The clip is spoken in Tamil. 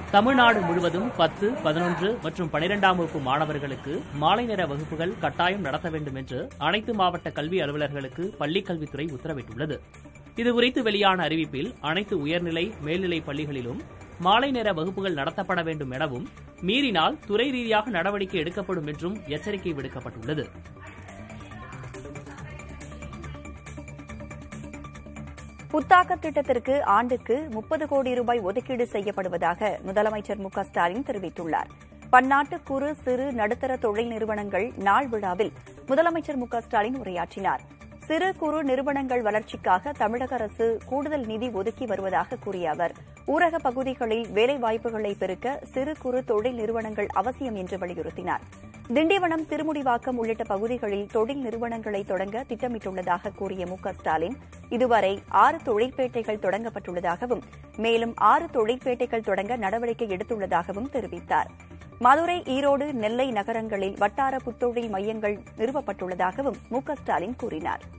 தமிழ்நாடு முழுவதும் பத்து பதினொன்று மற்றும் பனிரெண்டாம் வகுப்பு மாணவர்களுக்கு மாலை நேர வகுப்புகள் கட்டாயம் நடத்த வேண்டும் என்று அனைத்து மாவட்ட கல்வி அலுவலர்களுக்கு பள்ளிக் கல்வித்துறை உத்தரவிட்டுள்ளது இதுகுறித்து வெளியான அறிவிப்பில் அனைத்து உயர்நிலை மேல்நிலை பள்ளிகளிலும் மாலை நேர வகுப்புகள் நடத்தப்பட வேண்டும் எனவும் மீறினால் துறை ரீதியாக நடவடிக்கை எடுக்கப்படும் என்றும் எச்சரிக்கை விடுக்கப்பட்டுள்ளது புத்தாக்க திட்டத்திற்கு ஆண்டுக்கு முப்பது கோடி ரூபாய் ஒதுக்கீடு செய்யப்படுவதாக முதலமைச்சர் மு க ஸ்டாலின் தெரிவித்துள்ளார் பன்னாட்டு குறு சிறு நடுத்தர தொழில் நிறுவனங்கள் நாள் விழாவில் முதலமைச்சர் மு க ஸ்டாலின் உரையாற்றினார் சிறு குறு நிறுவனங்கள் வளர்ச்சிக்காக தமிழக அரசு கூடுதல் நிதி ஒதுக்கி வருவதாக கூறிய அவர் ஊரக பகுதிகளில் வேலைவாய்ப்புகளை பெருக்க சிறு குறு தொழில் நிறுவனங்கள் அவசியம் என்று வலியுறுத்தினார் திண்டிவனம் திருமுடிவாக்கம் உள்ளிட்ட பகுதிகளில் தொழில் நிறுவனங்களை தொடங்க திட்டமிட்டுள்ளதாக கூறிய மு க ஸ்டாலின் இதுவரை ஆறு தொழிற்பேட்டைகள் தொடங்கப்பட்டுள்ளதாகவும் மேலும் ஆறு தொழிற்பேட்டைகள் தொடங்க நடவடிக்கை எடுத்துள்ளதாகவும் தெரிவித்தார் மதுரை ஈரோடு நெல்லை நகரங்களில் வட்டார புத்தொழில் மையங்கள் நிறுவப்பட்டுள்ளதாகவும் மு க ஸ்டாலின் கூறினார்